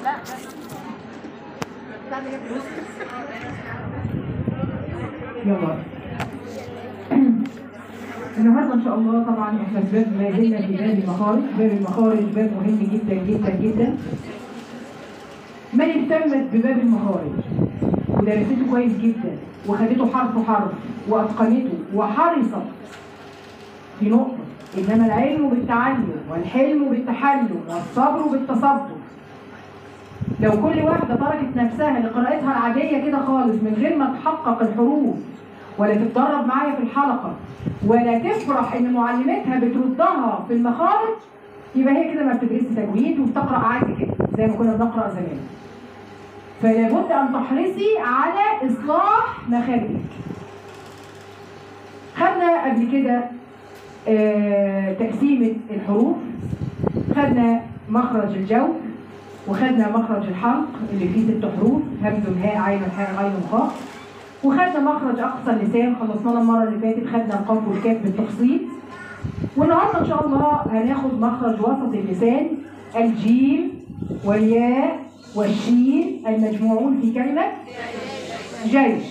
يلا النهارده ان شاء الله طبعا احنا في باب ما زلنا في باب المخارج، باب المخارج باب مهم جدا جدا جدا. من اهتمت بباب المخارج ودرسته كويس جدا وخدته حرف حرف واتقنته وحرصت في نقطة إنما العلم بالتعلم والحلم بالتحلم والصبر بالتصبر لو كل واحدة تركت نفسها لقراءتها العادية كده خالص من غير ما تحقق الحروف ولا تتدرب معايا في الحلقة ولا تفرح إن معلمتها بتردها في المخارج يبقى هي كده ما بتدرسش تجويد وبتقرأ عادي كده زي ما كنا بنقرأ زمان فلا بد أن تحرصي على إصلاح مخارجك خدنا قبل كده آه، تقسيمة الحروف خدنا مخرج الجو وخدنا مخرج الحلق اللي فيه ست حروف همز هاء عين حاء غين خاء وخدنا مخرج اقصى اللسان خلصناه المره اللي فاتت خدنا القاف والكاف بالتفصيل والنهارده ان شاء الله هناخد مخرج وسط اللسان الجيم والياء والشين المجموعون في كلمه جيش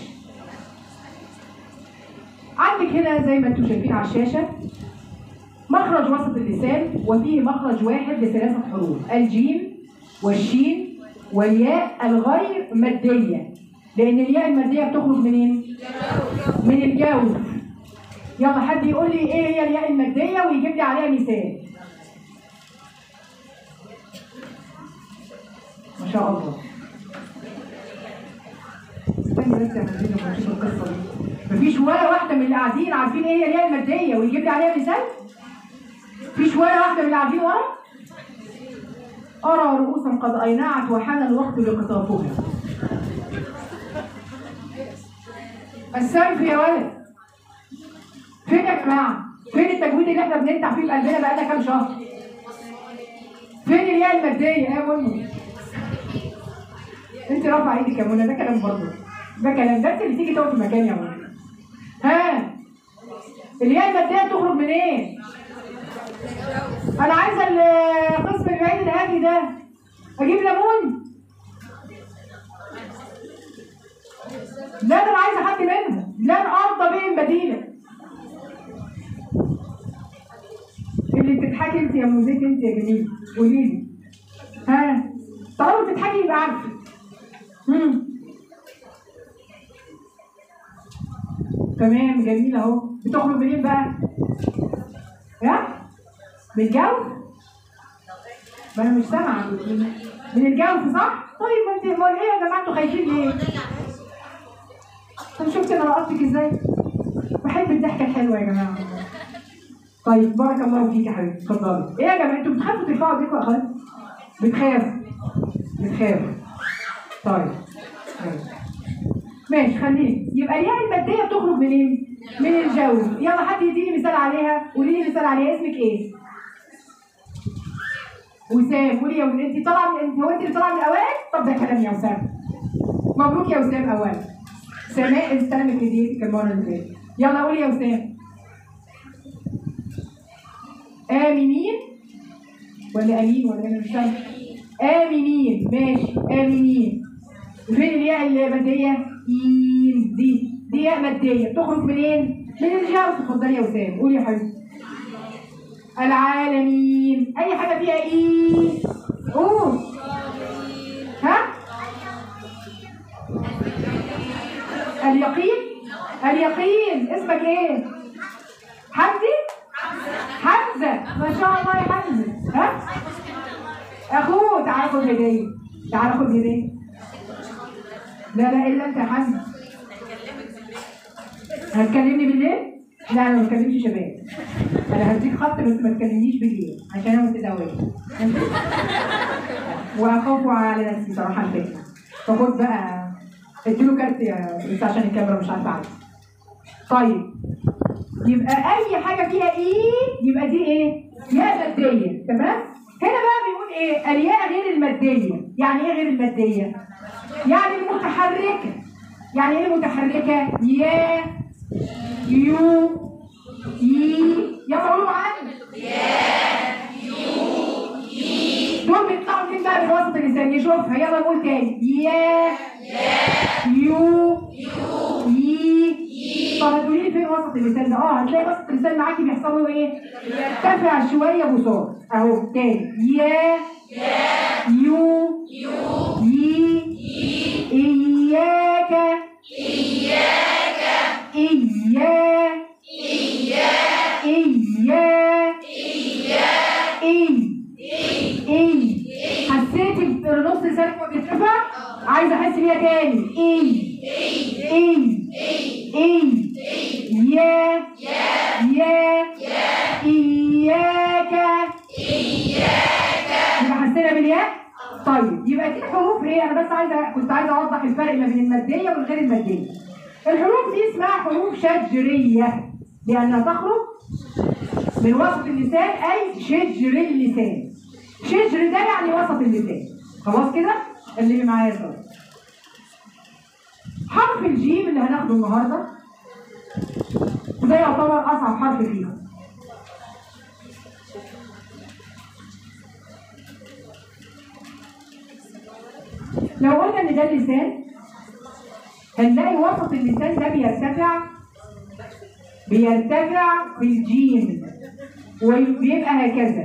عندك هنا زي ما انتم شايفين على الشاشه مخرج وسط اللسان وفيه مخرج واحد لثلاثة حروف الجيم والشين والياء الغير مادية لأن الياء المادية بتخرج منين؟ من الجوف يلا حد يقول لي إيه هي الياء المادية ويجيب لي عليها مثال ما شاء الله استني بس يا مدينة ما نشوف القصة دي مفيش ولا واحدة من اللي قاعدين عارفين إيه هي الياء المادية ويجيب لي عليها مثال؟ فيش ولا واحدة من اللي قاعدين ورا؟ أرى رؤوسا قد أينعت وحان الوقت لقطافها. السيف يا ولد. فين يا جماعة؟ فين التجويد اللي احنا بننتع فيه بقلبنا بقالنا كام شهر؟ فين الياء المادية يا منى؟ انت رافعة ايدك يا منى ده كلام برضه. ده كلام ده انت اللي تيجي تقف في مكان يا منى. ها؟ الياء المادية بتخرج منين؟ إيه؟ انا عايزه القسم البعيد الهادي ده اجيب ليمون لا ده انا عايزه حد منها لن ارضى به البديله اللي بتضحكي انت يا موزيك انت يا جميل قولي لي ها طالما بتضحكي يبقى عارفه امم تمام جميل اهو بتخرج منين بقى؟ يا من الجو؟ ما انا مش سامعه من الجو صح؟ طيب ما انت امال ايه يا جماعه انتوا خايفين ليه؟ طب شفت انا لقطتك ازاي؟ بحب الضحكه الحلوه يا جماعه طيب بارك الله فيك يا حبيبي اتفضلي ايه يا جماعه انتوا بتخافوا ترفعوا ايديكم يا اخوات؟ بتخافوا بتخافوا طيب ماشي ماشي خليك يبقى الياء الماديه بتخرج منين؟ من الجو يلا حد يديني مثال عليها قولي لي مثال عليها اسمك ايه؟ وسام قولي يا ولد انت طالعه من انت هو انت اللي طالعه من الاوائل؟ طب ده كلام يا وسام مبروك يا وسام اوائل سماء استلمت هديتك المره اللي فاتت يلا قولي يا وسام آمنين ولا أمين ولا أنا مش فاهم آمنين ماشي آمنين فين الياء المادية؟ إيم دي دي ياء مادية بتخرج منين؟ من الجو اتفضلي يا وسام قولي يا حبيبتي العالمين أي حاجة فيها إيه؟ قول ها؟ اليقين اليقين اسمك ايه؟ حمدي؟ حمزة ما شاء الله يا حمزة ها؟ أخوه تعال خد هدية تعال خد هدية لا لا إلا أنت يا حمزة هتكلمني بالليل؟ لا أنا ما بكلمش شباب أنا هديك خط بس ما تكلمنيش بالليل عشان أنا متداولة وأخاف على نفسي صراحة الفكرة فخد بقى اديله كارت يا بس عشان الكاميرا مش عارفة عادي طيب يبقى اي حاجه فيها ايه يبقى دي ايه ياء ماديه تمام هنا بقى بيقول ايه الياء غير الماديه يعني ايه غير الماديه يعني المتحركه يعني ايه المتحركه يا يو يي يلا قولوا معانا دول بيطلعوا منين بقى من وسط اللسان نشوفها يلا نقول تاني يا يو يي طب هتقولي لي فين وسط اللسان ده؟ اه هتلاقي وسط اللسان معاكي بيحصل له ايه؟ يرتفع شويه بصوت اهو تاني يا يو يي إياك إياك إياك إياك إي إي حسيتي بنص لسانك ما بيترفع؟ عايزة أحس بيها تاني إي إي إي يا يا إياك يبقى حسينا بالياء؟ طيب يبقى دي حروف ايه؟ انا بس عايزه كنت عايزه اوضح الفرق ما بين الماديه والغير الماديه. الحروف دي اسمها حروف شجريه لانها تخرج من وسط اللسان اي شجر اللسان. شجر ده يعني وسط اللسان. خلاص كده؟ اللي معايا صار. حرف الجيم اللي هناخده النهارده ده يعتبر اصعب حرف فيهم. لو قلنا ان ده اللسان هنلاقي وسط اللسان ده بيرتفع بيرتفع بالجيم وبيبقى هكذا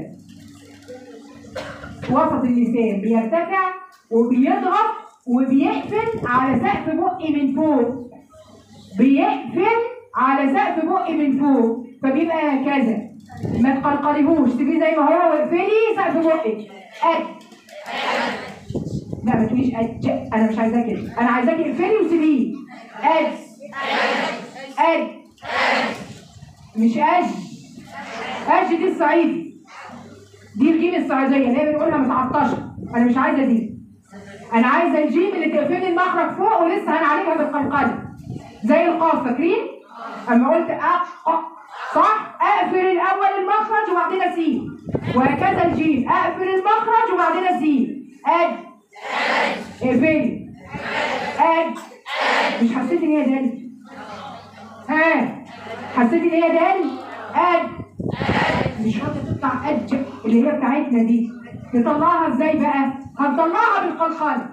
وسط اللسان بيرتفع وبيضغط وبيقفل على سقف بقي من فوق بيقفل على سقف بقي من فوق فبيبقى هكذا ما تقلقليهوش سيبيه زي ما هو واقفلي سقف بقك أد لا ما تقوليش أج انا مش عايزاه كده انا عايزاكي اقفلي وسيبيه أج أج مش أج أج دي الصعيدي دي الجيم الصعيدية اللي هي بنقولها متعطشة انا مش عايزة دي انا عايزة الجيم اللي تقفلي المخرج فوق ولسه هنعالجها بالقلقلة زي القاف فاكرين؟ اما قلت أ أ صح؟ اقفل الاول المخرج وبعدين اسيب وهكذا الجيم اقفل المخرج وبعدين اسيب أج اقفلي أج مش حسيت ان هي دال ها حسيت ان هي دال أج مش راضيه تطلع أج اللي هي بتاعتنا دي نطلعها ازاي بقى هنطلعها بالقلقله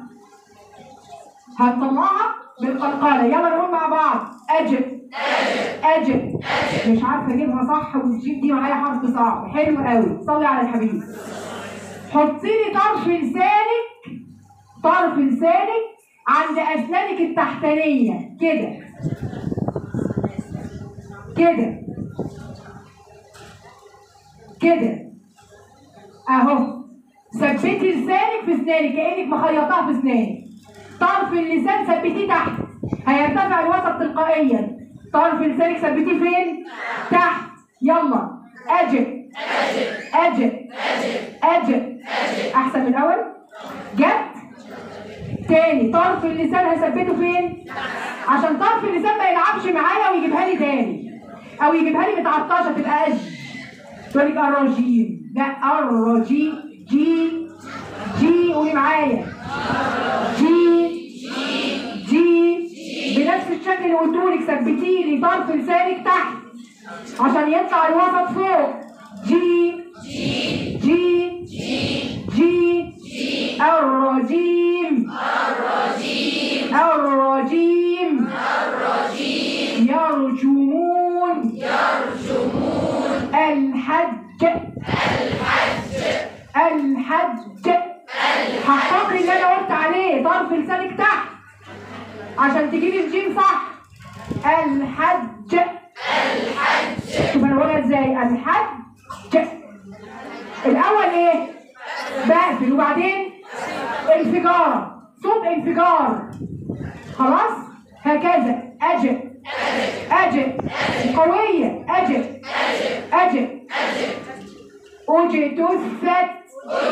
هنطلعها بالقلقله يلا نقول مع بعض أجل أجل مش عارفه اجيبها صح والجيب دي معايا حرف صعب حلو قوي صلي على الحبيب حطي لي طرف لسانك طرف لسانك عند اسنانك التحتانيه كده كده كده اهو ثبتي لسانك في اسنانك كانك مخيطاها في اسنانك طرف اللسان ثبتيه تحت هيرتفع الوسط تلقائيا طرف لسانك ثبتيه فين تحت يلا اجل اجل اجل احسن من الاول جت تاني طرف اللسان هثبته فين عشان طرف اللسان ما يلعبش معايا ويجيبها لي تاني او يجيبها لي متعطشه تبقى اج تقول لك الرجيم لا الرجي جي جي قولي معايا جي جي بنفس الشكل اللي قلته لك ثبتي لي طرف لسانك تحت عشان يطلع الوسط فوق جي جي جي الرجيم الرجيم يرجمون الحج الحج هحفظي اللي انا قلت عليه طرف لسانك تحت عشان تجيبي الجيم صح الحج شوف انا بقولها ازاي الحج الاول ايه بقفل وبعدين انفجار صوت انفجار خلاص هكذا اجل اجل قوية اجل اجل أوجد الثت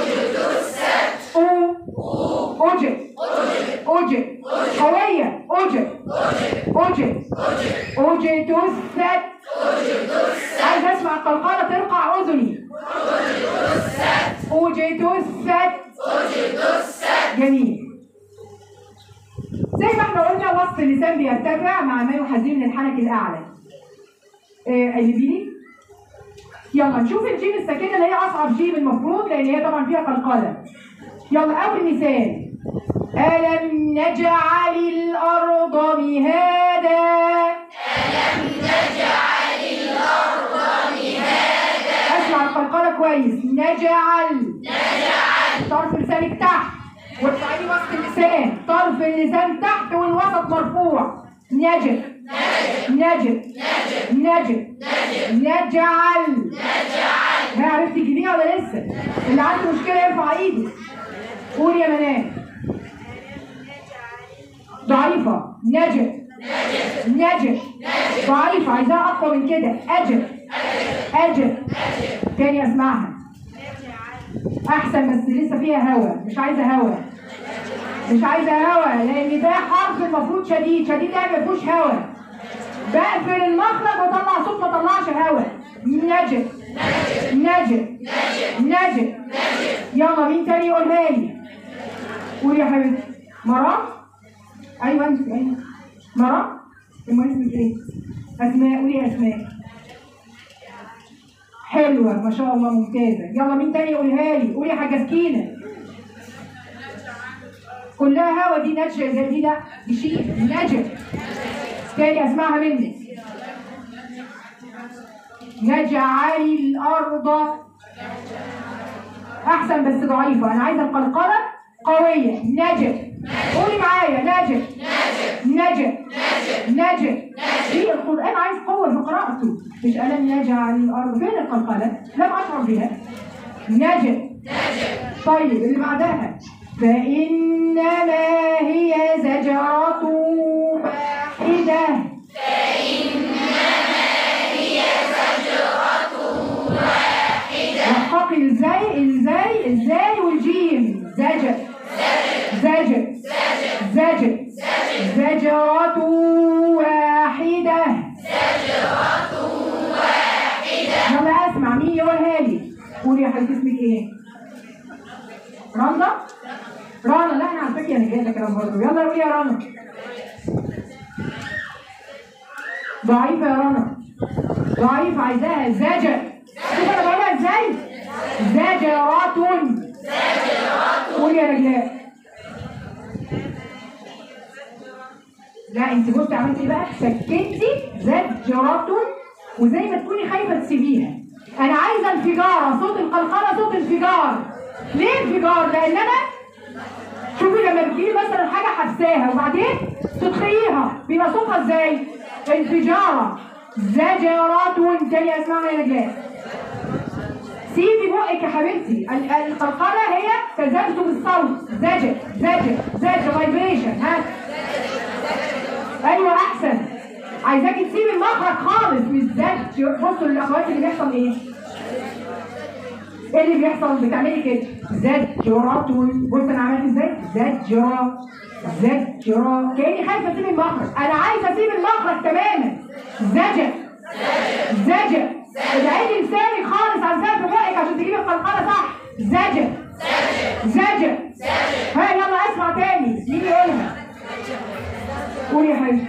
أو أوجد أوجد قوية أوجد أوجد أوجد الثت عايز أسمع القلقلة ترقع أذني أوجد الثت جميل زي ما احنا قلنا وسط اللسان بيرتفع مع ما يحذيه من الحنك الأعلى آه، قلبيني يلا نشوف الجيم الساكنه اللي هي اصعب جيم المفروض لان هي طبعا فيها قلقله يلا اول مثال ألم نجعل الأرض مهادا اسمع القلقلة كويس نجعل نجعل طرف لسانك تحت وارفعي وسط اللسان طرف اللسان تحت والوسط مرفوع نجد نجد نجد نجعل ها عرفت تجيبيها ولا لسه؟ اللي عنده مشكلة يرفع ايده قول يا منال ضعيفة نجد نجد ضعيفة عايزاها أقوى من كده أجل أجل تاني أسمعها أحسن بس لسه فيها هوا مش عايزة هوا مش عايزة هوا لأن ده حرف المفروض شديد شديد يعني ما فيهوش هوا بقفل المخرج واطلع صوت ما طلعش هوا نجد نجد نجد يلا مين تاني يقولها لي قولي يا حبيبتي مرام ايوه انت ايوه مرام امال اسمك ايه اسماء قولي يا اسماء حلوه ما شاء الله ممتازه يلا مين تاني يقولها لي قولي يا حاجه سكينه كلها هوا دي نجة زي دي لا دي شيء نجة تاني اسمعها مني نجعل الارض احسن بس ضعيفه انا عايزه القلقله قويه نجد قولي معايا نجد نجد نجد في القران عايز قوه في قراءته مش الم نجعل الارض فين القلقله لم اشعر بها نجد طيب اللي بعدها فإنما هي زجرة واحدة وحق الزي الزي الزاي والجيم زجر زجر زجر زجرة واحدة يلا اسمع مين يقولها لي قولي يا حبيبتي اسمك ايه رنا رنا لا انا على فكره انا جايه كلام برضه يلا قولي يا رنا ضعيفه يا رنا ضعيف عايزاها زجر شوف انا بقولها ازاي زجرات قولي يا رجلاء لا انت بصي عملتي ايه بقى سكتي زجرات وزي ما تكوني خايفه تسيبيها انا عايزه انفجاره صوت القلقله صوت انفجار ليه انفجار لان انا شوفي لما بتجيبي مثلا حاجه حبساها وبعدين تدخليها بيبقى صوتها ازاي انفجاره زجرات تاني اسمعها يا رجال سيبي بقك يا حبيبتي ال- القلقله هي تذبذب الصوت زجر زجر زجر فايبريشن ها ايوه احسن عايزاكي تسيبي المخرج خالص مش زجر بصوا للاخوات اللي بيحصل ايه ايه اللي بيحصل بتعملي كده زجرات بص انا عملت ازاي زجرة زجرة كاني خايفه اسيب المخرج انا عايزه اسيب المخرج تماما زجر زجر ادعي لساني خالص عن سقف بقك عشان تجيبي القلقله صح زجر زجر ها يلا اسمع تاني مين يقولها قولي يا حبيبي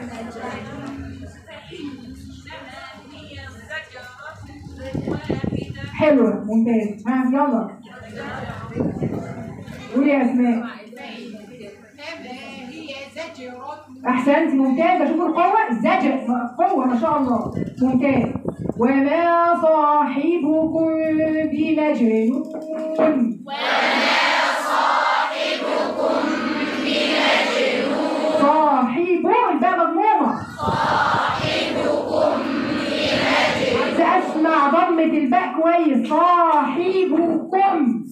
حلوة ممتاز ها يلا قولي يا اسماء احسنت ممتازة شوفوا القوة زجر قوة ما شاء الله ممتاز وما صاحبكم بمجنون صاحبه الباء مضمومة عايز اسمع ضمة الباء كويس صاحبكم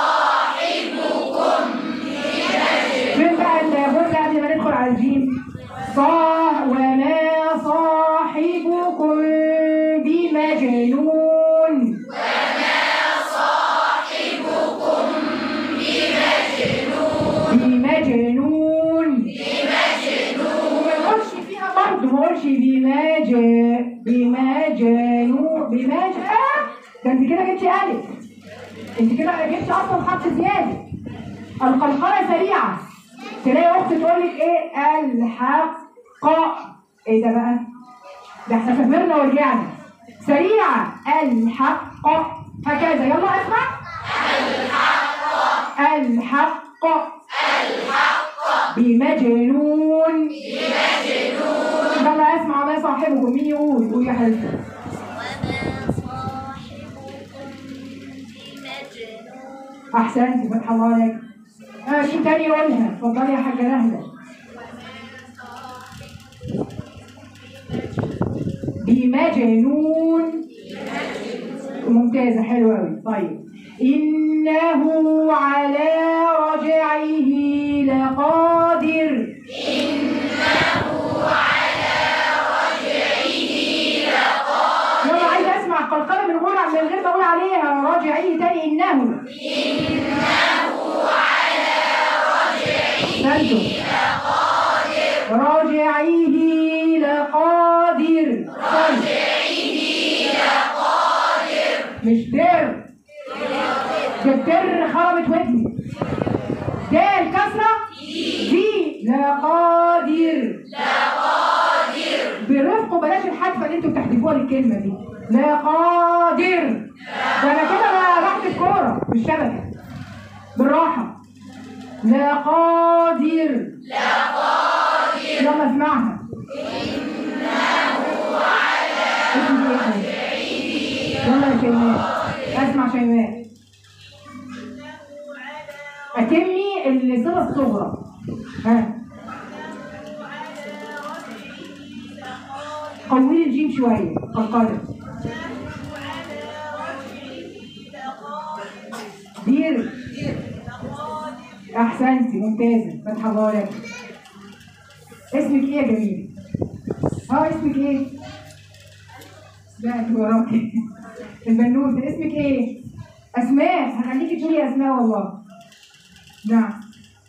فين بقى الغنة قبل ما ندخل على الجيم صاح وما صاحبكم بمجنون بمجنون وما نقولش فيها برضه ما اقولش بمج بمجنون بمج آه ده انت كده جبتي الف انت كده جبتي اصلا خط زياده القلقله سريعه تلاقي اخت تقول لك ايه الحق ايه ده بقى ده احنا سافرنا ورجعنا سريعه الحق هكذا يلا اسمع الحق الحق بمجنون يلا اسمع ما صاحبكم مين يقول قول يا حبيبتي وما صاحبكم بمجنون احسنتي فتح الله عليك آه مين تاني يقولها اتفضلي يا حاجه نهله بمجنون ممتازة حلوة أوي طيب إنه على رجعه لقادر إنه على رجعه لقادر يلا عايزة أسمع قلقلة من غير من غير ما أقول عليها رجعه تاني إنه إنه على رجعه رجعه لقادر مش در ده الدر خربت ودني ده الكسرة دي لقادر برفق وبلاش الحذفة اللي انتوا بتحذفوها للكلمة دي لقادر ده انا كده بقى بحذف كورة مش شبكة بالراحة لقادر يلا اسمعها اسمه ايه يلا يا شيماء اسمع شيماء اتمي الصله الصغرى ها قولي الجيم شويه قلقله دير احسنتي ممتازه فتح الله لك اسمك ايه يا جميل اه اسمك ايه لا انت وراكي البنوت اسمك ايه اسماء هخليكي تقولي اسماء والله نعم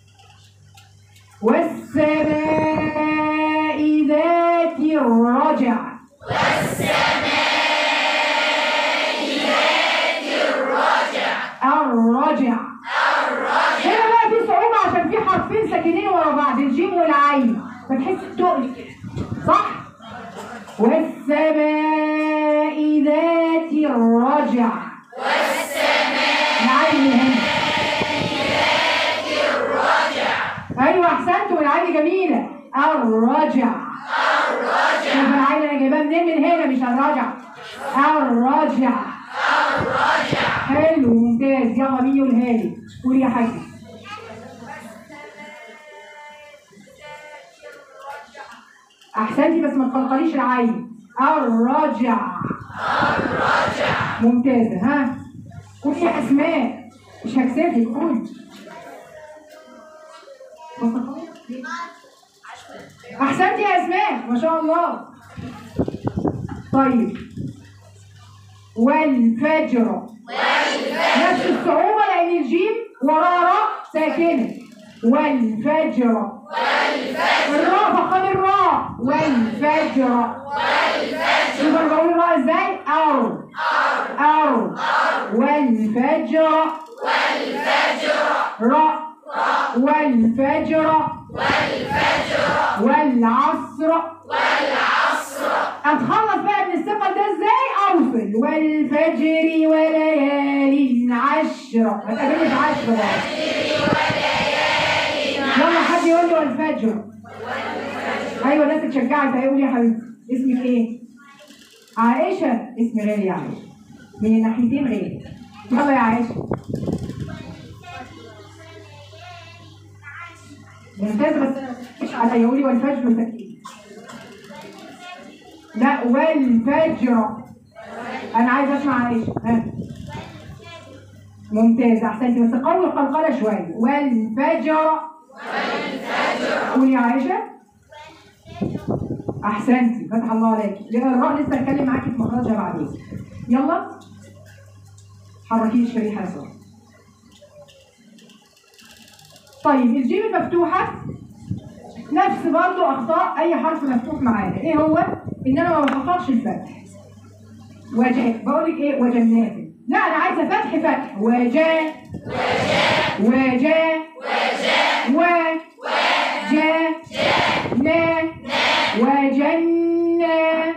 والسماء ذات الرجع الرجع هنا بقى في صعوبة عشان في حرفين ساكنين ورا بعض الجيم والعين فتحس بتقل كده صح؟ والسماء ذات الرجع والسماء العين هنا ايوه احسنتوا العين جميلة الرجع الرجع شوف العين انا جايباها منين من هنا مش الرجع الرجع حلو ممتاز يلا مين يقولها لي قولي يا حاجة احسنتي بس ما تقلقليش العين الرجع الرجع ممتازة ها قولي يا اسماء مش هكسفك قولي احسنتي يا اسماء ما شاء الله طيب والفجر نفس الصعوبة لأن الجيم وراء راء ساكنة والفجر والفجر الراء فخد الراء والفجر والفجر يبقى بقول الراء ازاي؟ أو أو والفجر والفجر راء والفجر والفجر والعصر اتخلص بقى من الثقل ده ازاي اوصل والفجر وليال عشر ما تقابلش عشر بقى يلا حد يقول لي والفجر ايوه الناس اتشجعت هيقول يا حبيبتي اسمك ايه عائشه اسم غالي يا عائشه من الناحيتين غالي يلا يا عائشه ممتازه بس انا مش على يقول لي والفجر وتكتيك لا والفجر انا عايز اسمع عائشه ها ممتاز احسنتي بس قوي القلقله شويه والفجر قولي يا عائشه احسنتي فتح الله عليك لان الراء لسه هتكلم معاكي في مخرجها بعدين يلا حركي الشريحه يا ساره طيب الجيم المفتوحه نفس برضو اخطاء اي حرف مفتوح معانا ايه هو ان انا ما بحققش الفتح وجه بقول لك ايه وجنات لا انا عايزه فتح فتح وجا وجا و جا نا وجنة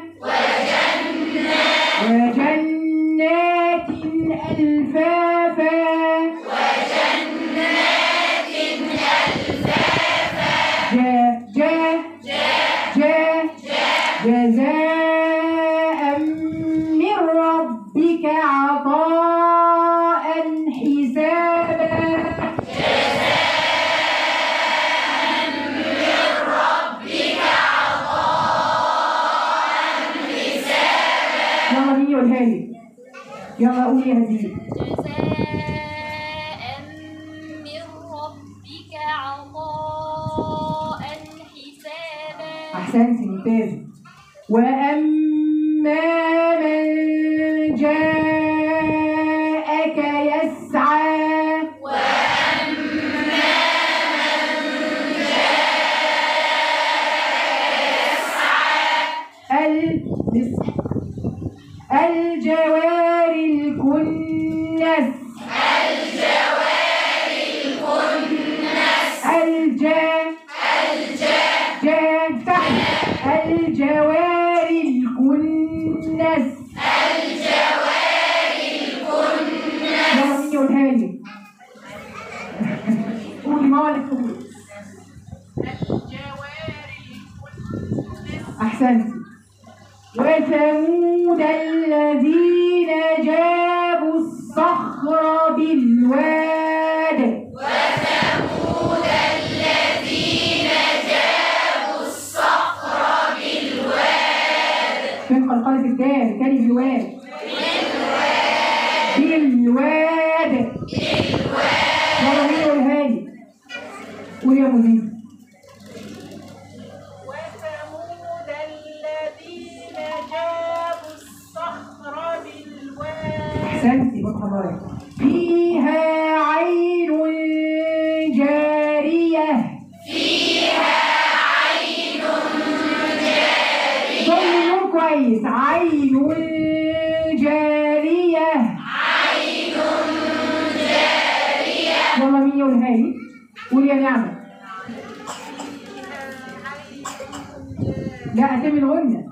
وجنات ألفافا قولي يا هديه جزاء من ربك عطاء حسابا احسنتي ممتاز واما من جاءك يسعى ال الجوار الكنس الجا جا افتح الجوار الكنس يلا مين يقولها لي قولي ما ولا تقولي احسنتي وثمود الذين جابوا الصخر بالواد فين قلقلة الدال تاني بالواد بالواد يلا مين يقولها لي قول يا مدير وثمود الذين جابوا الصخر بالواد احسنتي فتح الله فيها عين جارية فيها عين جارية ضم كويس عين جارية عين جارية يلا مين يقولها لي قول يا نعمة لا أتم الغنة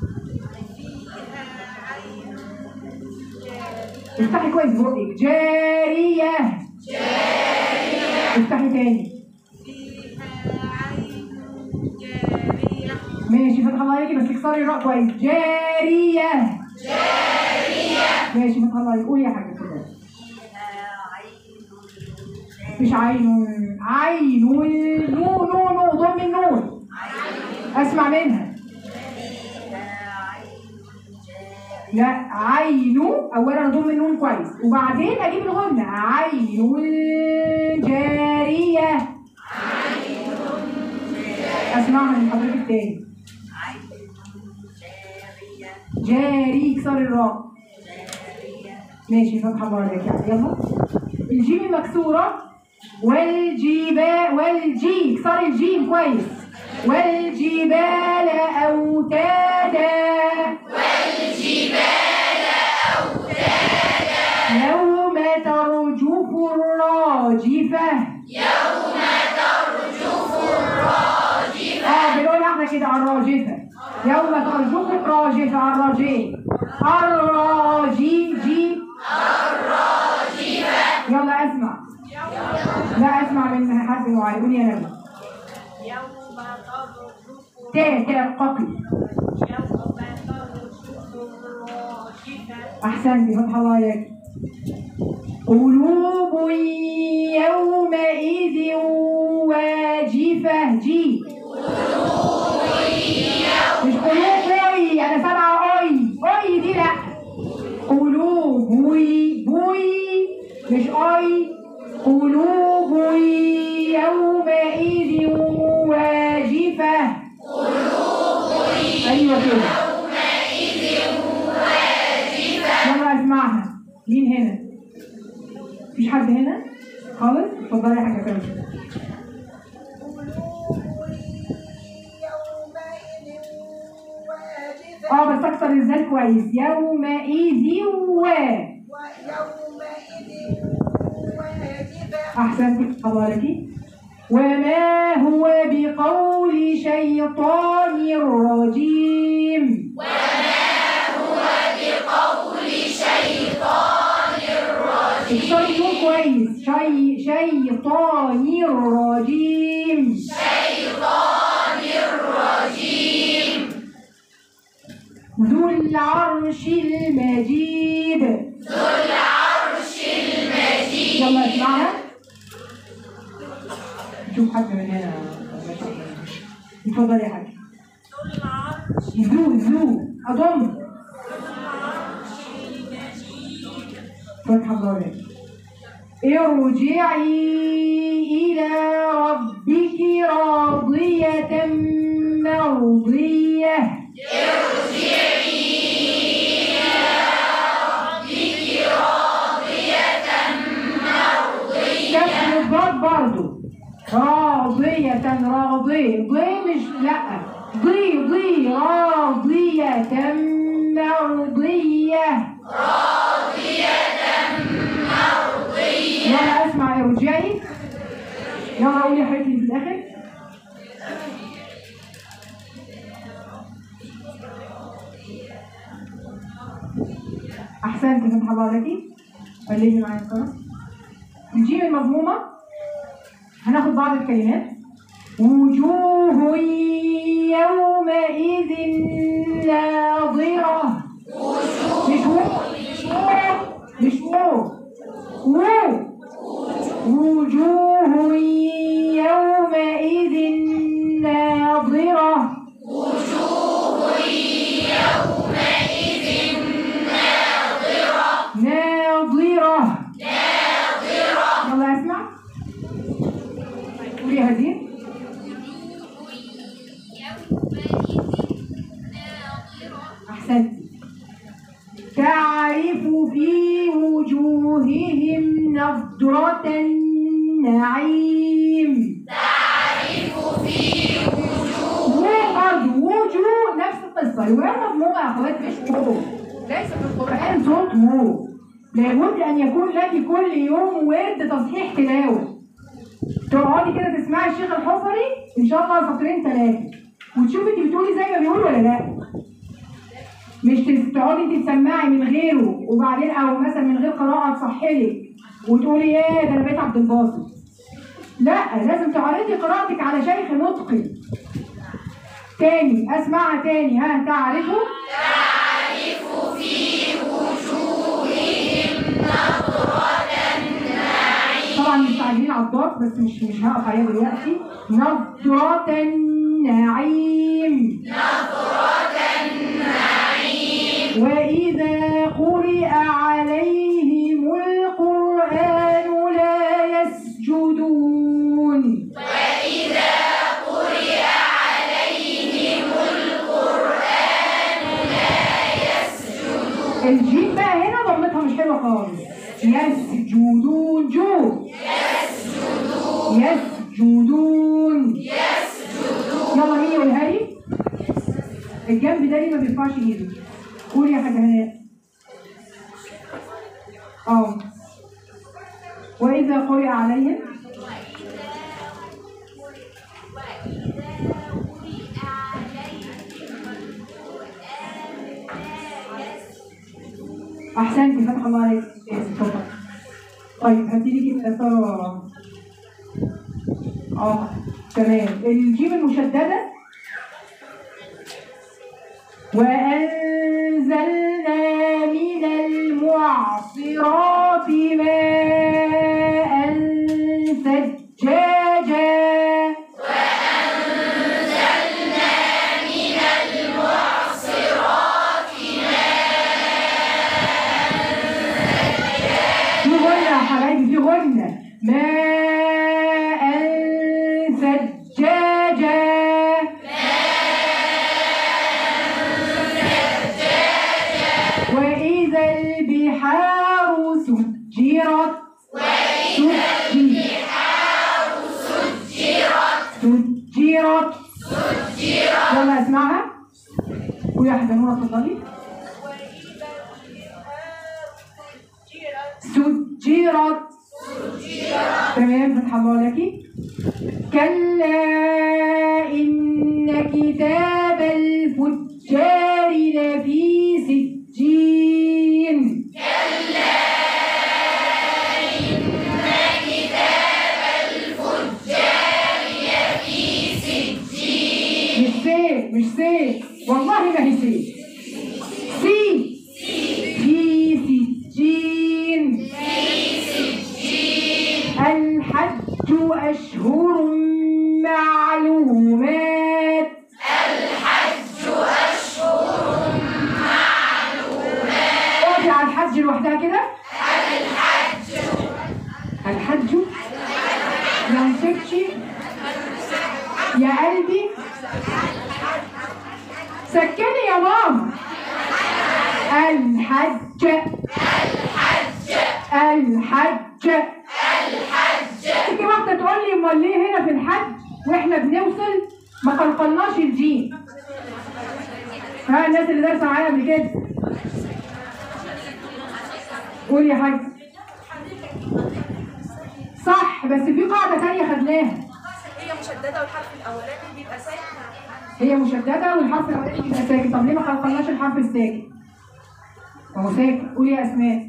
افتحي كويس بقك جارية جارية افتحي تاني ماشي فتح الله عليكي بس اكسري الراء كويس جارية جارية ماشي فتح الله عليكي قولي يا حاجة كده مش عين عين نو نو نو ضم النون اسمع منها لا عين اولا اضم النون كويس وبعدين اجيب الغنة عين جارية اسمعها من حضرتك تاني جاري كسر الراء ماشي فتحة بارك يعني يلا الجيم مكسورة والجبال والجي كسر الجيم كويس والجبال أوتادا يوم ترجف الراجفة يوم ترجف الراجفة اه بنقول احنا كده على الراجفة يوم ترجف الراجفة على الراجي الراجي جي الراجفة يلا اسمع لا اسمع من حد معين قول يا نبي يوم ترجف تا تا ققي يوم ترجف الراجفة احسنتي فتح الله عليك قلوب يومئذ واجفة جي مش قلوب اي انا سامعة اي اي دي لا قلوب بوي بوي مش اي قلوب يومئذ واجفة ايوه كده يلا اسمعها مين هنا؟ مفيش حد هنا؟ خالص؟ اتفضلي يا حاجة كمان يومئذ واجفة اه بس اكتر الزال كويس يومئذ و ويومئذ واجفة احسنتي حضرتك وما هو بقول شيطان رجيم اكسري النور كويس شي شيطان الرجيم شيطان الرجيم ذو العرش المجيد ذو العرش المجيد يلا اسمعها شوف حد من هنا اتفضل يا حاج ذو ذو اضم فتح الله لك ارجعي إلى ربك راضية مرضية كسر الضاد برضو راضية راضية ضي مش لا ضي ضي راضية مرضية يلا اسمع ارجعي يلا قولي يا حبيبتي في الاخر احسنت فتح الله عليكي قلبي معايا القلم الجيم المضمومه هناخد بعض الكلمات وجوه يومئذ ناظرة مش و مش و و وجوه يومئذ ناظرة ناظرة يلا اسمع قولي يا هدير أحسنت تعرف في وجوههم نضرة النعيم تعرف في وجوههم وجوه نفس القصة الواو مضمومة يا أخوات مش وو ليس في القرآن صوت وو لابد أن يكون لك كل يوم ورد تصحيح تلاوة تقعدي كده تسمعي الشيخ الحفري ان شاء الله سطرين ثلاثه وتشوفي انت بتقولي زي ما بيقول ولا لا مش تس- تقعدي انت تسمعي من غيره وبعدين او مثلا من غير قراءه تصحلك وتقولي ايه ده انا بقيت عبد الباسط لا لازم تعرضي قراءتك على شيخ متقن تاني اسمعها تاني ها تعرفوا طبعا مستعجلين على الضاد بس مش مش هقف عليها دلوقتي نضرة النعيم نضرة النعيم وإذا قرئ عليهم القرآن لا يسجدون الجيم بقى هنا ضمتها مش حلوه خالص يسجدون جو يسجدون يلا مين يقولها لي الجنب ده ليه ما بيرفعش ايده قول يا حاجه هناء اه واذا قرئ عليهم احسنتي فتح الله عليك إيه، اتفضل طيب هاتي لي كده يا ترى اه تمام الجيم المشدده وأنزلنا من المعصرات ماء ثجاجا في غنى يا حبايبي في غنى ماء ثجاجا وإذا البحار سجرت سجرت سجرت يلا اسمعها قولي يا حسن نورة اتفضلي سجرت تمام فتح الله لك كلا إن كتاب الفجار لفي سجين مش سي مش سي والله ما هي سي سي في سجين الحج أشهر معلومات الحج أشهر معلومات على الحج لوحدها كده الحج يا مسكتي يا قلبي سكني يا ماما الحج الحج الحج تيجي واحده تقول لي امال ليه هنا في الحج واحنا بنوصل ما قلقلناش الجيم ها الناس اللي دارسه معايا قبل كده قول يا حاج صح بس في قاعده ثانيه خدناها هي مشدده والحرف الاولاني بيبقى ساكن هي مشدده والحرف الاولاني بيبقى ساكن طب ليه ما خلقناش الحرف الساكن ما هو ساكن قولي يا اسماء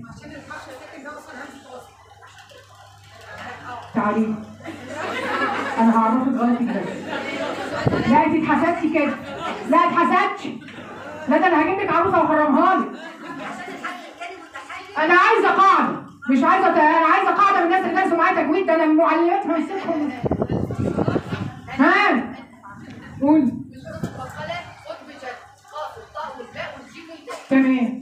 تعالي انا هعرفك غلطك بس لا انت اتحسدتي كده لا اتحسدتش لا ده انا هجيب لك عروسه واخرمها لك انا عايزه قاعده مش عايزه انا عايزه قاعده من الناس اللي درسوا معايا تجويد ده انا معلمات همسكهم ها قول والقلم خد بجد قاف والطاء والباء والجيم والدال تمام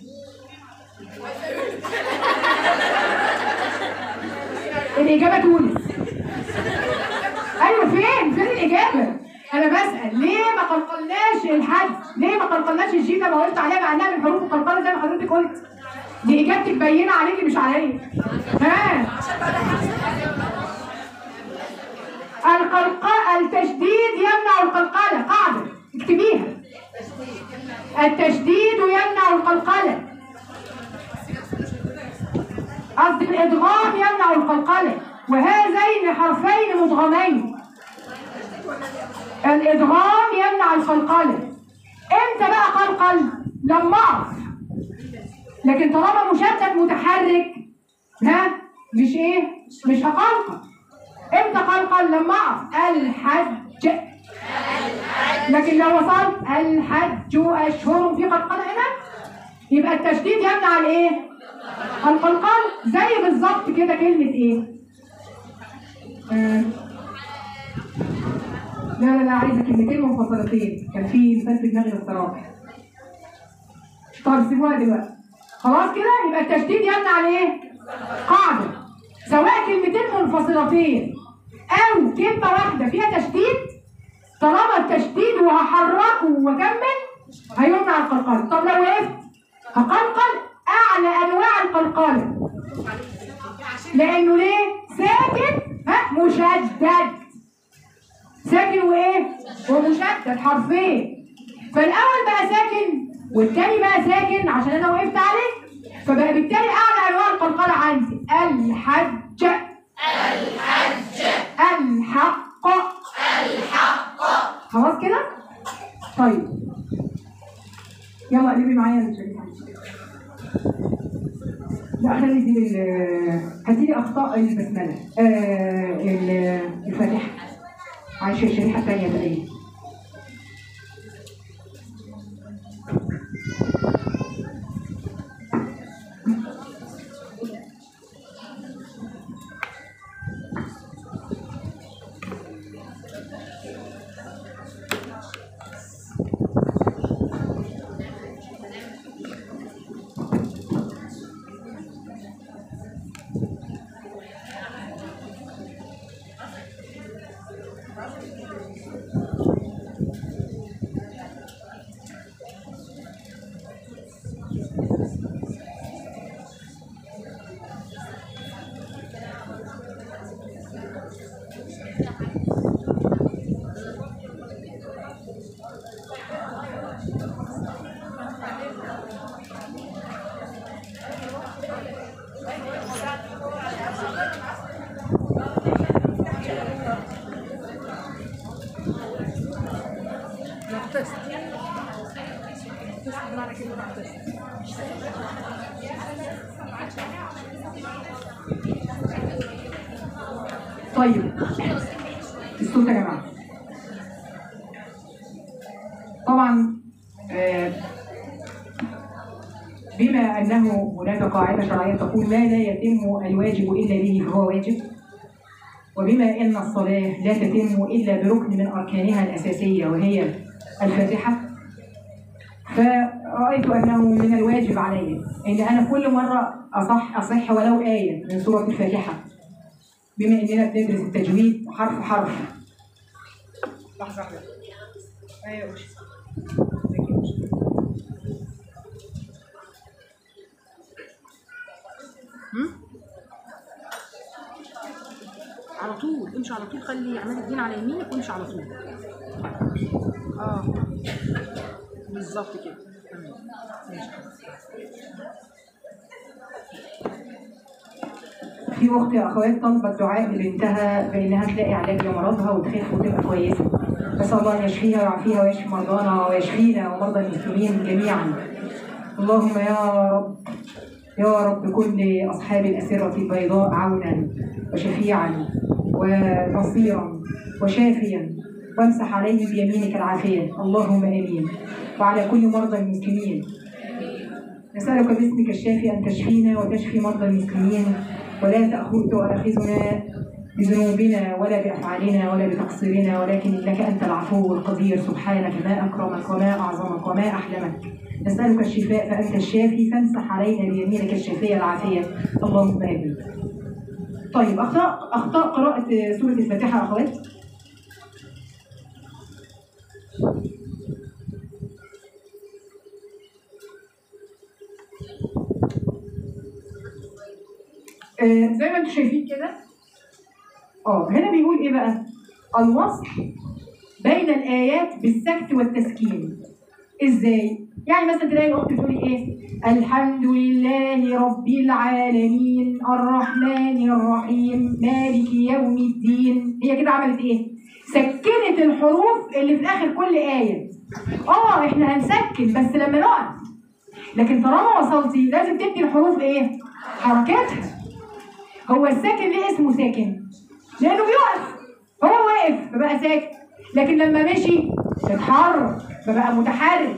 الإجابة تونس أيوة فين؟ فين الإجابة؟ أنا بسأل ليه ما قلقلناش الحد؟ ليه ما قلقلناش الجيم لما قلت عليها مع إنها من حروف القلقلة زي ما حضرتك قلت؟ دي إجابتك باينة عليكي مش عليا. ها؟ القلقلة التشديد يمنع القلقلة قاعدة اكتبيها. التشديد يمنع القلقلة. قصدي الادغام يمنع القلقله وهذين حرفين مدغمين الادغام يمنع القلقله امتى بقى قلقل لما اقف لكن طالما مشتت متحرك ها مش ايه مش هقلقل امتى قلقل لما اقف الحج لكن لو وصلت الحج اشهر في قلقله هنا يبقى التشديد يمنع الايه القلقال زي بالظبط كده كلمة ايه؟ آه. لا لا لا عايزة كلمتين منفصلتين كان في مثال في دماغي الصراحة طب سيبوها دلوقتي خلاص كده يبقى التشديد يمنع الايه؟ قاعدة سواء كلمتين منفصلتين أو كلمة واحدة فيها تشديد طالما التشديد وهحركه واكمل هيمنع القلقال طب لو وقفت هقلقل اعلى انواع القلقله لانه ليه ساكن ها مشدد ساكن وايه ومشدد حرفين فالاول بقى ساكن والتاني بقى ساكن عشان انا وقفت عليه فبقى بالتالي اعلى انواع القلقله عندي الحج الحج الحق الحق خلاص كده طيب يلا قلبي معايا الشريحه لا خلي دي ال- هاتي لي اخطاء البسمله آه ال- الفاتحه عايشه الشريحه الثانيه تقريبا طيب الصوت يا جماعه طبعا آه، بما انه هناك قاعده شرعيه تقول ما لا يتم الواجب الا به فهو واجب وبما ان الصلاه لا تتم الا بركن من اركانها الاساسيه وهي الفاتحه فرأيت أنه من الواجب علي إن أنا كل مرة أصح أصح ولو آية من سورة الفاتحة بما اننا بندرس التجويد حرف حرف لحظه واحده ايوه وش. على طول امشي على طول خلي عماد الدين على يمينك وامشي على طول اه بالظبط كده تمام ماشي في اخت يا اخوات طلبت دعاء لبنتها بانها تلاقي علاج لمرضها وتخف وتبقى كويسه نسال الله ان يشفيها ويعافيها ويشفي مرضانا ويشفينا ومرضى المسلمين جميعا اللهم يا رب يا رب كن لاصحاب الاسره البيضاء عونا وشفيعا ونصيرا وشافيا وامسح عليهم بيمينك العافيه اللهم امين وعلى كل مرضى المسلمين نسألك باسمك الشافي أن تشفينا وتشفي مرضى المسلمين ولا تأخذ تؤاخذنا بذنوبنا ولا بأفعالنا ولا بتقصيرنا ولكن إنك أنت العفو القدير سبحانك ما أكرمك وما أعظمك وما أحلمك نسألك الشفاء فأنت الشافي فامسح علينا بيمينك الشافية العافية اللهم آمين طيب أخطاء أخطاء قراءة سورة الفاتحة يا أخوات آه، زي ما انتم شايفين كده اه هنا بيقول ايه بقى الوصل بين الايات بالسكت والتسكين ازاي يعني مثلا تلاقي الاخت تقولي ايه الحمد لله رب العالمين الرحمن الرحيم مالك يوم الدين هي كده عملت ايه سكنت الحروف اللي في اخر كل ايه اه احنا هنسكن بس لما نقف لكن طالما وصلتي لازم تدي الحروف ايه حركاتها هو الساكن ليه اسمه ساكن لانه بيقف هو واقف فبقى ساكن لكن لما مشي اتحرك فبقى متحرك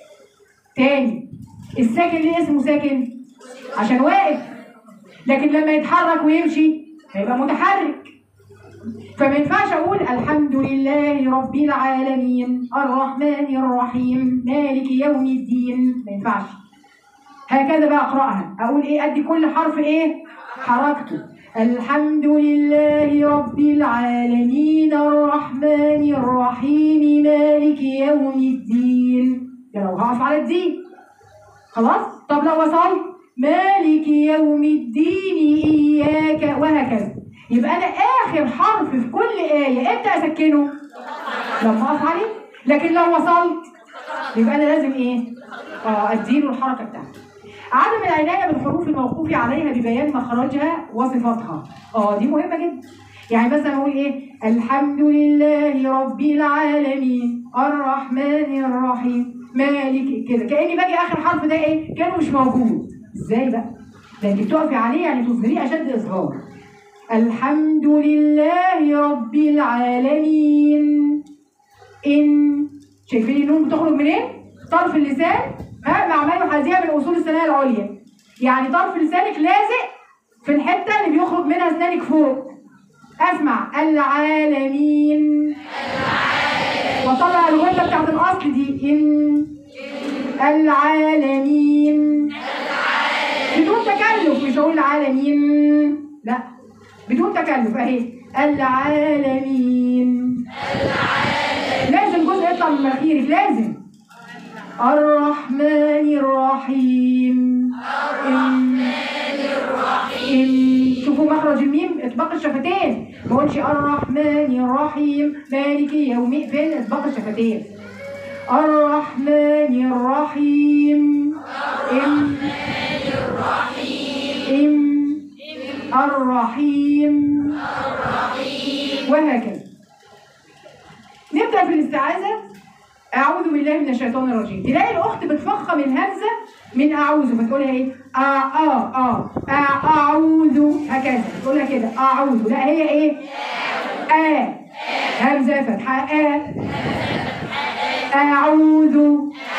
تاني الساكن ليه اسمه ساكن عشان واقف لكن لما يتحرك ويمشي هيبقى متحرك فما ينفعش اقول الحمد لله رب العالمين الرحمن الرحيم مالك يوم الدين ما ينفعش هكذا بقى اقراها اقول ايه ادي كل حرف ايه حركته الحمد لله رب العالمين الرحمن الرحيم مالك يوم الدين ده لو هقف على الدين خلاص طب لو وصلت مالك يوم الدين إياك وهكذا يبقى أنا آخر حرف في كل آية إمتى أسكنه؟ لما أقف عليه لكن لو وصلت يبقى أنا لازم إيه؟ آه أديله الحركة بتاعته عدم العناية بالحروف الموقوف عليها ببيان مخرجها وصفاتها اه دي مهمة جدا يعني مثلا اقول ايه الحمد لله رب العالمين الرحمن الرحيم مالك كده كاني باجي اخر حرف ده ايه كانه مش موجود ازاي بقى ده انت بتقفي عليه يعني تظهريه اشد اظهار الحمد لله رب العالمين ان شايفين النون بتخرج منين طرف اللسان ها مع ما يحاذيها من اصول الثنايا العليا يعني طرف لسانك لازق في الحته اللي بيخرج منها اسنانك فوق اسمع العالمين وطلع الغده بتاعت الاصل دي ان العالمين بدون تكلف مش هقول العالمين لا بدون تكلف اهي العالمين لازم جزء يطلع من مناخيرك لازم الرحمن الرحيم الرحمن الرحيم شوفوا مخرج الميم اطباق الشفتين ما اقولش الرحمن الرحيم مالك يوم فين اطباق الشفتين الرحمن الرحيم ام ام الرحيم وهكذا نبدأ في الاستعاذة أعوذ بالله من الشيطان الرجيم تلاقي الأخت بتفخم الهمزة من أعوذ فتقولها إيه؟ آ آ آ آ أعوذ هكذا تقولها كده أعوذ لا هي إيه؟ آ همزة فتحة آ أعوذ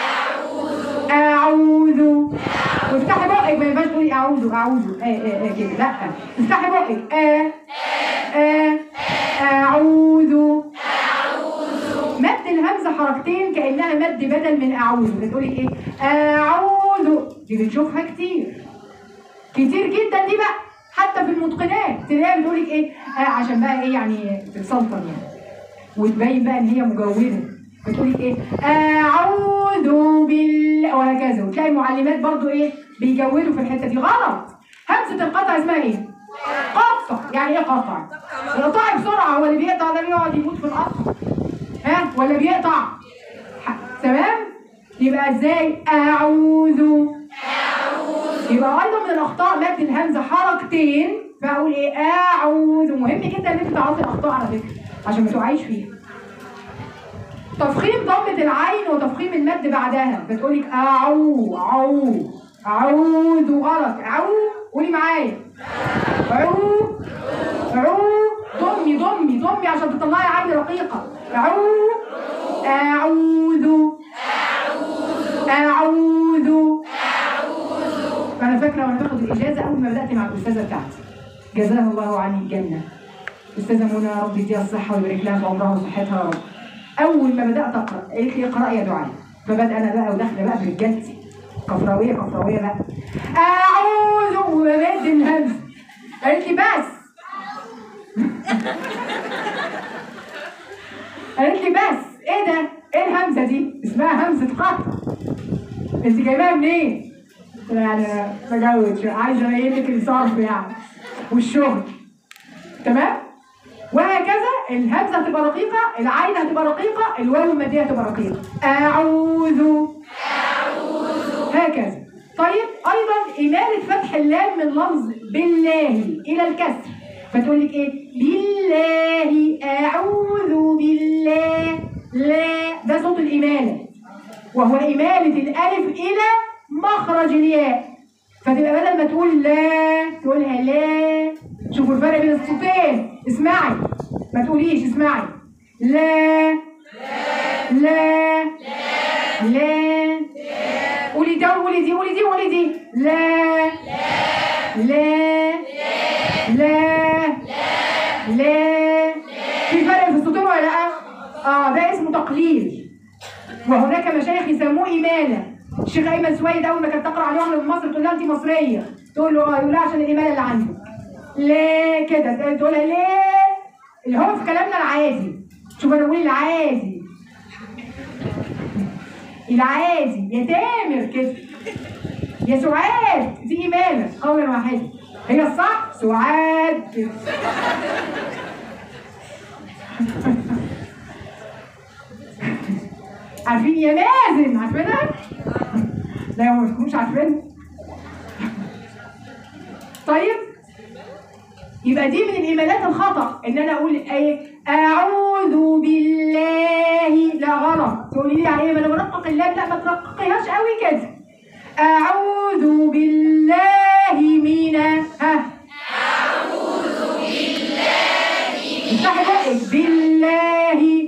أعوذ وافتحي بقك ما ينفعش تقولي أعوذ أعوذ آه آه آه كده لا افتحي بقك آ آ أعوذ مد الهمزه حركتين كانها مد بدل من اعوذ بتقولي ايه اعوذ دي بنشوفها كتير كتير جدا دي بقى حتى في المتقنات تلاقيها بتقول لك ايه آه عشان بقى ايه يعني تتسلطن يعني وتبين بقى ان هي مجوده بتقول لك ايه اعوذ بالله وهكذا وتلاقي المعلمات برضو ايه بيجودوا في الحته دي غلط همزه القطع اسمها ايه قطع يعني ايه قطع اقطعي بسرعه هو اللي بيقطع ده بيقعد يموت في القطع ها ولا بيقطع ح- تمام يبقى ازاي اعوذ يبقى ايضا من الاخطاء مد الهمزه حركتين فاقول ايه اعوذ مهم جدا ان انت تعرفي الاخطاء على فكره عشان ما تقعيش فيها تفخيم ضمة العين وتفخيم المد بعدها بتقولي اعو عو اعوذ غلط عو قولي معايا عو عو ضمي ضمي ضمي عشان تطلعي عين رقيقة عو اعوذ اعوذ فانا فاكره وانا باخد الاجازه اول ما بدات مع الاستاذه بتاعتي جزاها الله عني الجنه استاذه منى يا رب يديها الصحه ويبارك لها في عمرها وصحتها يا رب اول ما بدات اقرا قالت لي اقرا يا دعاء فبدا انا بقى وداخله بقى برجالتي كفراويه كفراويه بقى اعوذ وبمد الهمز قالت لي بس قالت لي بس ايه ده؟ ايه الهمزه دي؟ اسمها همزه قطع انت جايباها منين؟ قلت لها يعني أنا بجود شوية، عايزه ابين لك الصرف يعني والشغل تمام؟ وهكذا الهمزه هتبقى رقيقه العين هتبقى رقيقه الواو الماديه هتبقى رقيقه اعوذ هكذا طيب ايضا اماله فتح اللام من لفظ بالله الى الكسر فتقول لك ايه بالله اعوذ بالله لا ده صوت الاماله وهو اماله الالف الى مخرج الياء فتبقى بدل ما تقول لا تقولها لا شوفوا الفرق بين الصوتين اسمعي ما تقوليش اسمعي لا لا لا قولي ده وقولي دي قولي دي وقولي دي لا لا لا لا في فرق في الصوتين ولا لا؟ اه ده اسمه تقليل وهناك مشايخ يسموه إمالة الشيخ أيمن سويد أول ما كانت تقرأ عليهم من مصر تقول لها أنت مصرية تقول له اه يقول لها عشان الإمالة اللي عندك ليه كده تقولها ليه اللي هو في كلامنا العادي شوف أنا بقول العادي العادي يا تامر كده يا سعاد دي إمالة قولا واحدا هي الصح سعاد كده عارفين يا مازن عارفينها؟ لا ما تكونوش عارفينها طيب يبقى دي من الإيميلات الخطأ إن أنا أقول إيه أعوذ بالله لا غلط تقولي لي على إيه ما أنا برقق اللام لا ما ترققيهاش قوي كده أعوذ بالله من ها أعوذ بالله افتحي بقك بالله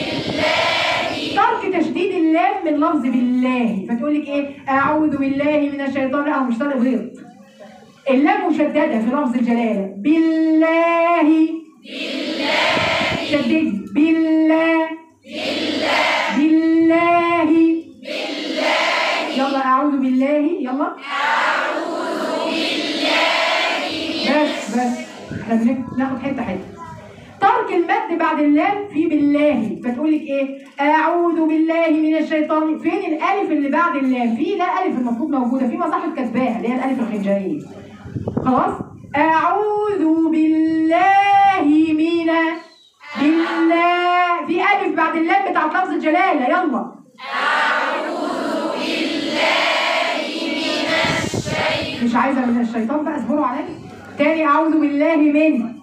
ترك تشديد اللام من لفظ بالله فتقول لك ايه اعوذ بالله من الشيطان لا هو مش طالع غلط اللام مشدده في لفظ الجلاله بالله بالله شددي بالله بالله بالله يلا اعوذ بالله يلا بس بس احنا بنك- بناخد حته حته ترك المد بعد اللام في بالله فتقول لك ايه اعوذ بالله من الشيطان فين الالف اللي بعد اللام في لا الف المفروض موجوده في مصاحف كاتباها اللي هي الالف الخنجريه خلاص اعوذ بالله من بالله في الف بعد اللام بتاعت لفظ الجلاله يلا مش عايزه من الشيطان بقى اصبروا عليا تاني اعوذ بالله من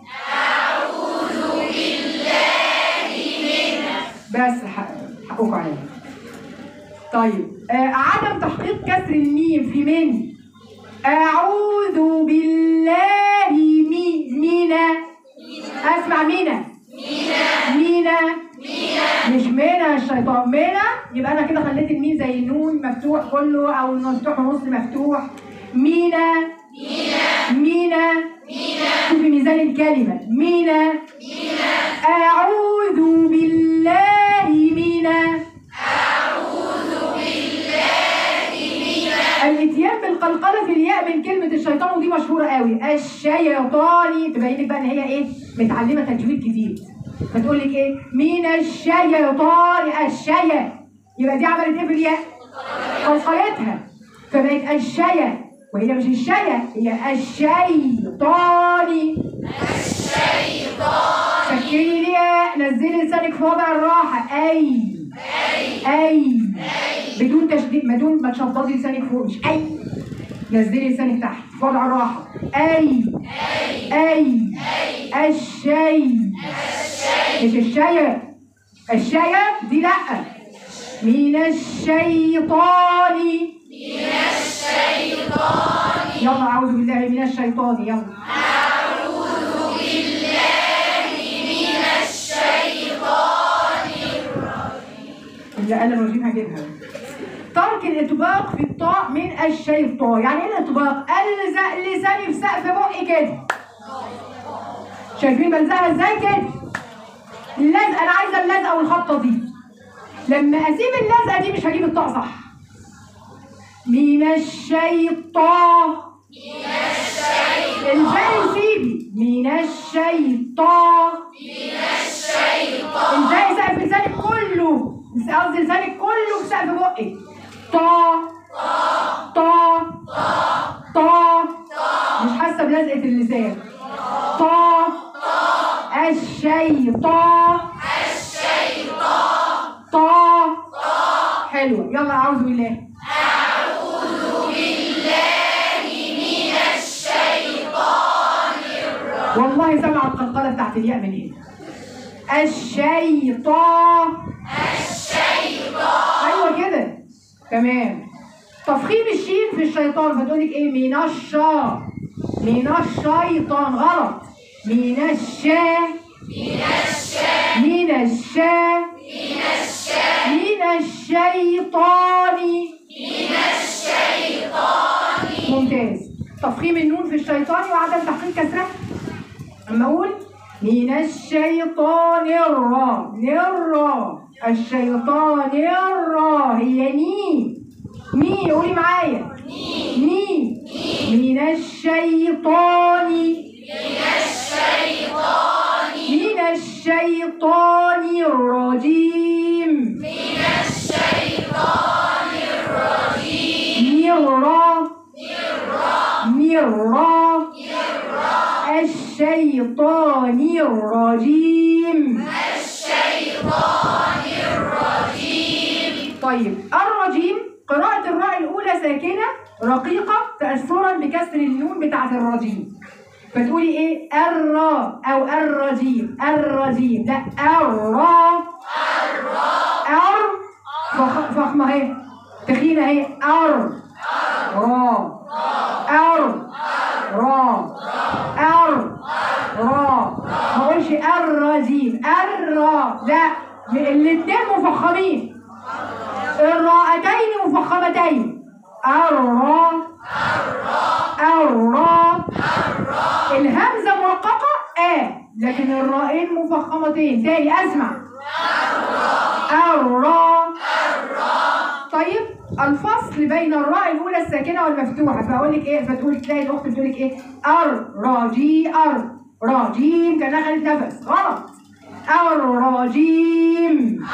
بس حق- حقكم عليا طيب آه عدم تحقيق كسر الميم في من أعوذ بالله مي مينا أسمع مينا مينا مش مينا الشيطان مينا يبقى أنا كده خليت الميم زي النون مفتوح كله أو مفتوح ونص مفتوح مينا مينا شوفي ميزان الكلمة مينا أعوذ بالله من أعوذ بالله من الإتيان بالقلقلة في الياء من كلمة الشيطان ودي مشهوره قوي الشيطاني تبين لك بقى ان هي ايه متعلمه تجويد جديد فتقول لك ايه من الشيطان الشيا يبقى دي عملت ايه في الياء قلقلتها فبقت الشيا وهي مش الشيا هي الشيطاني شكلي الياء نزلي لسانك في وضع الراحه اي اي بدون تشديد بدون ما تشفطي لسانك فوق مش اي نزلي لسانك تحت في وضع الراحه اي اي الشيء مش الشيء الشيء دي لا من الشيطان من الشيطان يلا اعوذ بالله من الشيطان يلا اللي قال الرجيم هجيبها ترك الاطباق في الطاء من الشيطان يعني ايه الاطباق الزق لساني في سقف بقي كده شايفين بلزقها ازاي كده اللزقه انا عايزه اللزقه والخطه دي لما اسيب اللزقه دي مش هجيب الطاء صح من الشيطان من الشيطان الباقي سيبي من الشيطان الباقي سقف لسانك كله قصدي لسانك كله في سقف بقك طا طا طا مش حاسه بلزقه اللسان طا الشيطان الشيطان طا حلوه يلا اعوذ بالله والله سمع القلقله بتاعت الياء من هنا الشيطان الشيطان ايوه كده تمام تفخيم الشين في الشيطان فتقول لك ايه من الشا من الشيطان غلط من الشا من الشا من الشا من الشيطان من الشيطان ممتاز تفخيم النون في الشيطان وعدم تحقيق كسرها اما اقول من الشيطان الرا نرى الشيطان الرا هي ني مي قولي معايا مي من الشيطان من الشيطان من الشيطان الرجيم من الشيطان الرجيم مرة مرة الشيطان الرجيم طيب الرجيم قراءة الراء الأولى ساكنة رقيقة تأثرا بكسر النون بتاعة الرجيم فتقولي إيه الراء أو الرجيم الرجيم لا الراء أر فخ- فخمة اهي تخينة اهي أر را أر را أر را ما اقولش الرجيم الرا لا الاتنين مفخمين الراءتين مفخمتين الرا الرا الهمزة مرققة آه لكن الرائين مفخمتين تاني أسمع الرا طيب الفصل بين الراء الأولى الساكنة والمفتوحة فأقول لك إيه فتقول تلاقي الأخت بتقول لك إيه أر راجي أر راجيم كأنها خدت نفس غلط الرجيم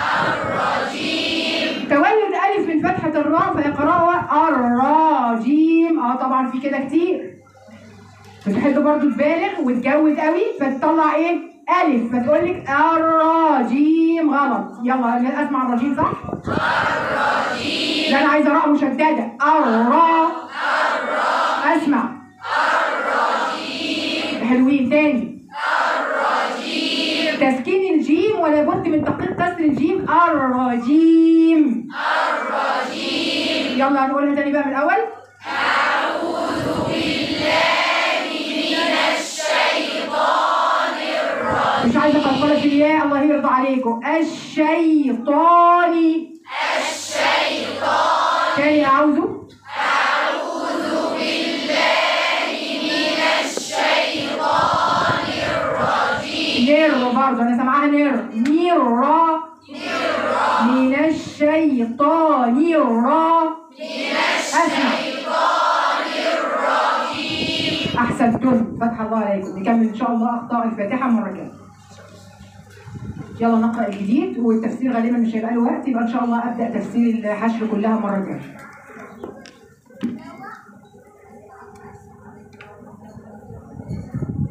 تولد ألف من فتحة الراء فيقرأها الراجيم اه طبعا في كده كتير بتحب برضو تبالغ وتجود قوي فتطلع ايه ألف فتقول لك الراجيم غلط يلا اسمع الراجيم صح؟ الراجيم لا انا عايزه راء مشدده الرا اسمع الراجيم حلوين تاني تسكين الجيم ولا بد من تحقيق كسر الجيم الرجيم الرجيم يلا هنقولها تاني بقى من الاول مش عايزه قلقله في الياء الله يرضى عليكم الشيطان الشيطان تاني اعوذ نر برضه انا سامعاها نر نر من الشيطان الرا من الشيطان الرجيم احسنتم فتح الله عليكم نكمل ان شاء الله اخطاء الفاتحه مره كامله يلا نقرا الجديد والتفسير غالبا مش هيبقى له وقت يبقى ان شاء الله ابدا تفسير الحشر كلها مره كامله